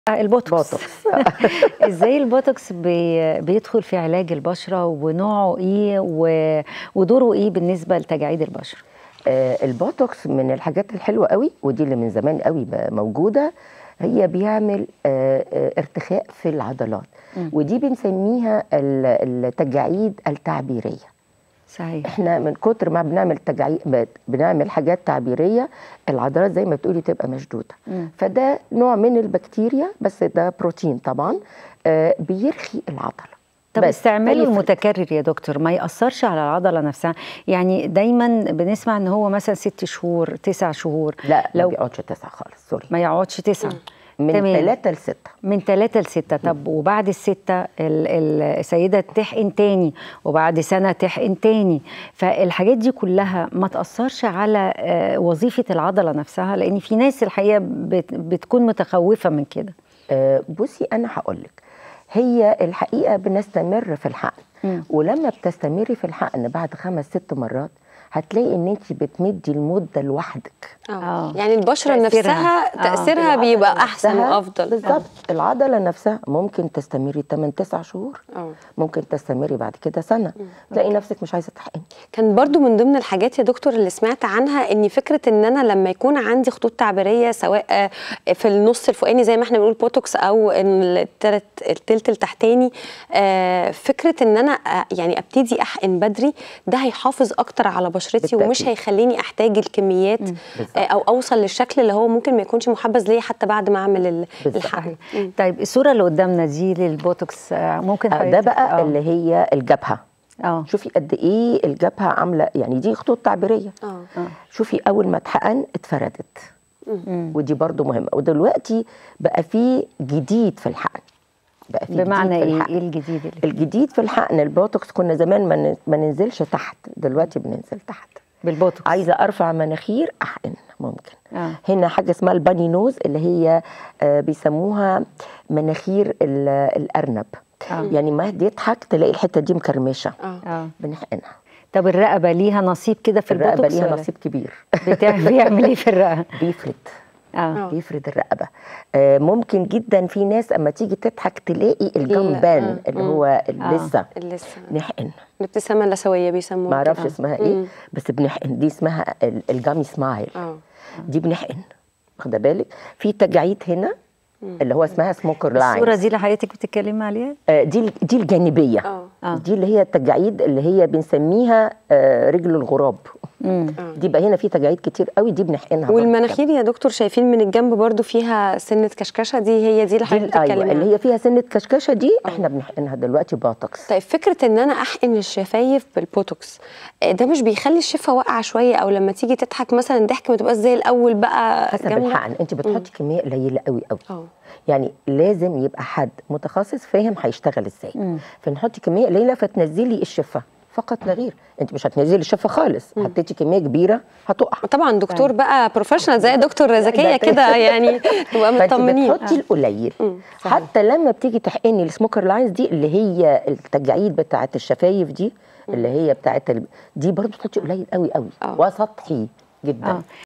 البوتوكس بوتوكس ازاي البوتوكس بي بيدخل في علاج البشره ونوعه ايه و- ودوره ايه بالنسبه لتجاعيد البشره آه، البوتوكس من الحاجات الحلوه قوي ودي اللي من زمان قوي بقى موجوده هي بيعمل آه، آه، ارتخاء في العضلات ودي بنسميها ال- التجاعيد التعبيريه صحيح احنا من كتر ما بنعمل تجاعيد بنعمل حاجات تعبيريه العضلات زي ما بتقولي تبقى مشدوده مم. فده نوع من البكتيريا بس ده بروتين طبعا آه، بيرخي العضله طب بس استعماله فيفرق. المتكرر يا دكتور ما يأثرش على العضلة نفسها يعني دايما بنسمع ان هو مثلا ست شهور تسع شهور لا لو- ما بيقعدش تسعه خالص سوري ما يقعدش تسعة من تمام. ثلاثه لسته من ثلاثة لستة طب وبعد الستة ال- ال- السيدة تحقن تاني وبعد سنة تحقن تاني فالحاجات دي كلها ما تأثرش على آه، وظيفة العضلة نفسها لأن في ناس الحقيقة بت- بتكون متخوفة من كده آه، بصي انا هقول لك هي الحقيقه بنستمر في الحقن مم. ولما بتستمري في الحقن بعد خمس ست مرات هتلاقي ان انت بتمدي المده لوحدك آه. اه يعني البشره تأثيرها. نفسها آه. تاثيرها العضلة بيبقى احسن نفسها- وافضل بالظبط العضله نفسها ممكن تستمري 8 9 شهور اه ممكن تستمري بعد كده سنه تلاقي نفسك مش عايزه تحقني كان برضو من ضمن الحاجات يا دكتور اللي سمعت عنها ان فكره ان انا لما يكون عندي خطوط تعبيريه سواء آه، في النص الفوقاني زي ما احنا بنقول بوتوكس او التلت التلت التحتاني آه، فكره ان انا آه، يعني ابتدي احقن بدري ده هيحافظ اكتر على بشرتي ومش بالتأكيد. هيخليني احتاج الكميات بالظبط. آه، او اوصل للشكل اللي هو ممكن ما يكونش محبذ ليا حتى بعد ما اعمل ال- بالظبط. الحقن مم. طيب الصورة اللي قدامنا دي للبوتوكس آه، ممكن آه، ده حضرتك- بقى آه. اللي هي الجبهه اه شوفي قد ايه الجبهه عامله يعني دي خطوط تعبيريه اه شوفي اول ما اتحقن اتفردت مم. ودي برضو مهمه ودلوقتي بقى في جديد في الحقن بقى في بمعنى جديد في ايه الحقن. ايه الجديد اللي الجديد في الحقن البوتوكس كنا زمان ما ن- ما ننزلش تحت دلوقتي بننزل تحت بالبوتوكس عايزه ارفع مناخير احقن ممكن آه. هنا حاجه اسمها الباني نوز اللي هي آه، بيسموها مناخير ال- الارنب آه. يعني ما يضحك تلاقي الحته دي مكرمشه اه اه بنحقنها طب الرقبة ليها نصيب كده في الرقبه البوتوكس ليها ولا؟ نصيب كبير بتاع- بيعمل ايه في الرقبة؟ بيفرد اه آه. بيفرد الرقبه آه، ممكن جدا في ناس اما تيجي تضحك تلاقي الجنبان آه، اللي مم. هو اللثه لسه نحقن الابتسامه اللثويه بيسموها ما اعرفش كده. اسمها ايه مم. بس بنحقن دي اسمها ال- الجامي سمايل اه دي بنحقن واخده بالك في تجاعيد هنا اللي هو اسمها سموكر الصورة لاين دي اللي حضرتك بتتكلمي عليها؟ دي دي الجانبيه اه اه دي اللي هي التجاعيد اللي هي بنسميها آه، رجل الغراب مم. دي بقى هنا في تجاعيد كتير قوي دي بنحقنها برضه. والمناخير يا دكتور شايفين من الجنب برضو فيها سنه كشكشه دي هي دي اللي دي حضرتك ال- بتتكلمي ايوه اللي عنها. هي فيها سنه كشكشه دي احنا بنحقنها دلوقتي بوتوكس طيب فكره ان انا احقن الشفايف بالبوتوكس آه، ده مش بيخلي الشفه واقعه شويه او لما تيجي تضحك مثلا الضحك ما تبقاش زي الاول بقى حسب جامدة؟ الحقن انت بتحطي كميه قليله قوي قوي اه يعني لازم يبقى حد متخصص فاهم هيشتغل ازاي مم. فنحط كميه قليله فتنزلي الشفه فقط لا غير انت مش هتنزلي الشفه خالص حطيتي كميه كبيره هتقع طبعا دكتور بقى بروفيشنال زي دكتور زكيه ده كده يعني نبقى فانت مطمنين بتحطي القليل مم. حتى لما بتيجي تحقني السموكر لاينز دي اللي هي التجاعيد بتاعه الشفايف دي اللي هي بتاعه ال... دي برضو بتحطي قليل قوي قوي آه. وسطحي جدا اه